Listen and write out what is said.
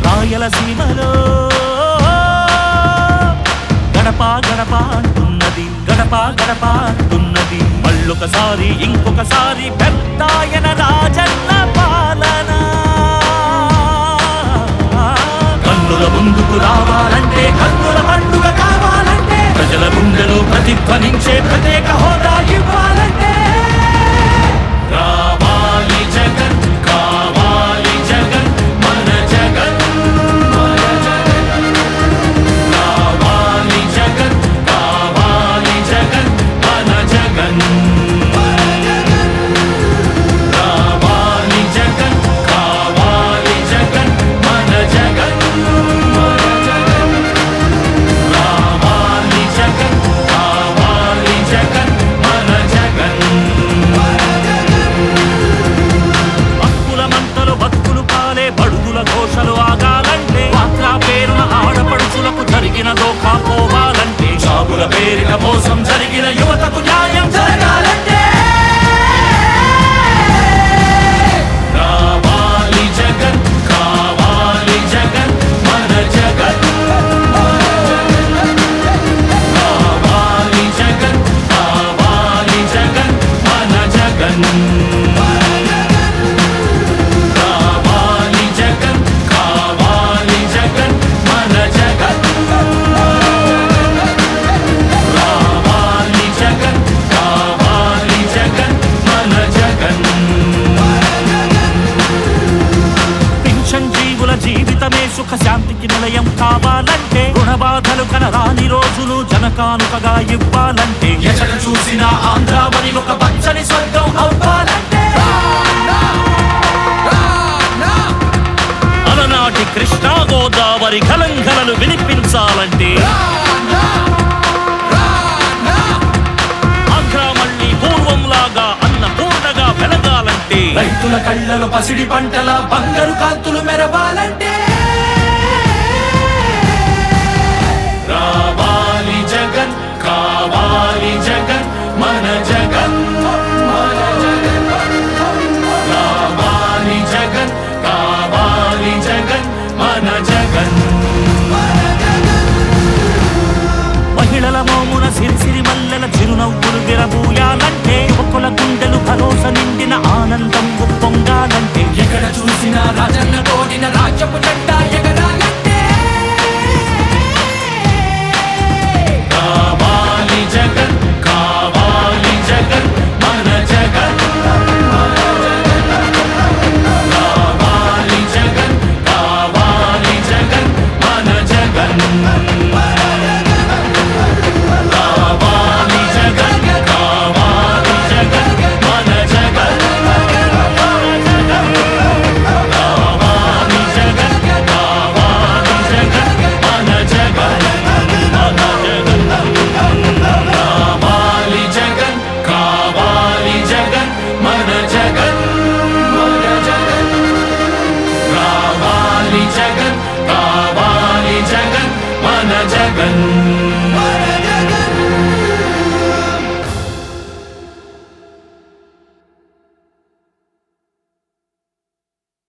రాయలసీమలో గడప గడప అంటున్నది గడప గడప అంటున్నది మళ్ళొకసారి ఇంకొకసారి పెద్దాయన రాజన్న పాలన కన్నుల ముందుకు రావాలంటే కన్నుల పండుగ కావాలంటే ప్రజల గుండెలో ప్రతిధ్వనించే ప్రత్యేక హోదా ఇవ్వాలంటే రావాలి జగన్ కావాలి జగన్ మన జగన్ మన జగన్ కావాలి జగన్ కావాలి జగన్ మన జగన్ కావాలి జగన్ కావాలి జగన్ మన జగన్ మన జగన్ కావాలి జగన్ కావాలి జగన్ మన జగన్ హక్కుల మంటలు బతుకులు కాలే బడుగుల ఘోషలు ఆగాలంటే పాత్ర పేరున ఆడపడుచులకు జరిగిన దోఖా పోవాలంటే సాగుల పేరిట మోసం జరిగిన యువతకు న్యాయం జరగాలంటే కావాలి జగన్ కావాలి జగన్ మన జగన్ కావాలి జగన్ కావాలి జగన్ మన జగన్ కావాలి జగన్ కావాలి జగన్ మన జగన్ కావాలి జగన్ కావాలి జగన్ మన జగన్ పింఛన్ జీవుల జీవితమే సుఖ శాంతికి నిలయం కావాలంటే రుణబాధలు కనరాని రోజులు జనకానుకగా ఇవ్వాలంటే ఎక్కడ చూసినా ఆంధ్రావని ఒక పచ్చని స్వర్గం అవ్వాలంటే అలనాటి కృష్ణా గోదావరి కలంకలను వినిపించాలంటే ఆంధ్ర మళ్ళీ పూర్వంలాగా అన్నపూర్ణగా వెలగాలంటే రైతుల కళ్ళలో పసిడి పంటల బంగారు కాంతులు మెరవాలంటే